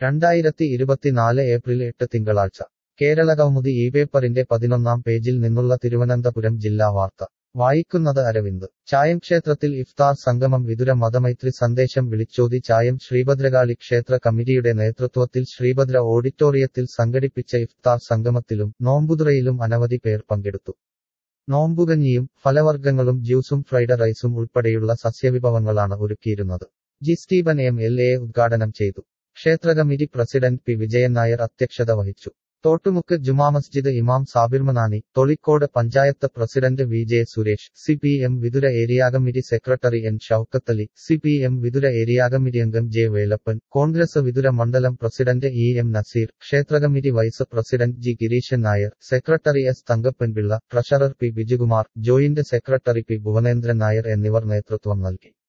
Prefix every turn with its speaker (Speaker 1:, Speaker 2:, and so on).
Speaker 1: രണ്ടായിരത്തി ഇരുപത്തിനാല് ഏപ്രിൽ എട്ട് തിങ്കളാഴ്ച കേരളകൗമുദി ഈ പേപ്പറിന്റെ പതിനൊന്നാം പേജിൽ നിന്നുള്ള തിരുവനന്തപുരം ജില്ലാ വാർത്ത വായിക്കുന്നത് അരവിന്ദ് ചായം ക്ഷേത്രത്തിൽ ഇഫ്താർ സംഗമം വിതുര മതമൈത്രി സന്ദേശം വിളിച്ചോതി ചായം ശ്രീഭദ്രകാളി ക്ഷേത്ര കമ്മിറ്റിയുടെ നേതൃത്വത്തിൽ ശ്രീഭദ്ര ഓഡിറ്റോറിയത്തിൽ സംഘടിപ്പിച്ച ഇഫ്താർ സംഗമത്തിലും നോമ്പുതുറയിലും അനവധി പേർ പങ്കെടുത്തു നോമ്പുകഞ്ഞിയും ഫലവർഗ്ഗങ്ങളും ജ്യൂസും ഫ്രൈഡ് റൈസും ഉൾപ്പെടെയുള്ള സസ്യവിഭവങ്ങളാണ് ഒരുക്കിയിരുന്നത് G Steven M L A ഉദ്ഘാടനം ചെയ്തു ക്ഷേത്രകമ്മിറ്റി പ്രസിഡന്റ് പി വിജയൻ നായർ അധ്യക്ഷത വഹിച്ചു തോട്ടുമുക്ക് ജുമാ മസ്ജിദ് ഇമാം Sabirmanani Tholicode panchayat president V J Suresh C P M Vithura area committee secretary N Shoukathali C P M Vithura area committee അംഗം ജെ വേലപ്പൻ കോൺഗ്രസ് വിതുര മണ്ഡലം പ്രസിഡന്റ് ഇ എം നസീർ ക്ഷേത്രകമ്മിറ്റി vice president G Gireesan Nair secretary S Thankappanpillai treasurer P Bijukumar joint secretary P Bhuvanendran Nair എന്നിവർ നേതൃത്വം നൽകി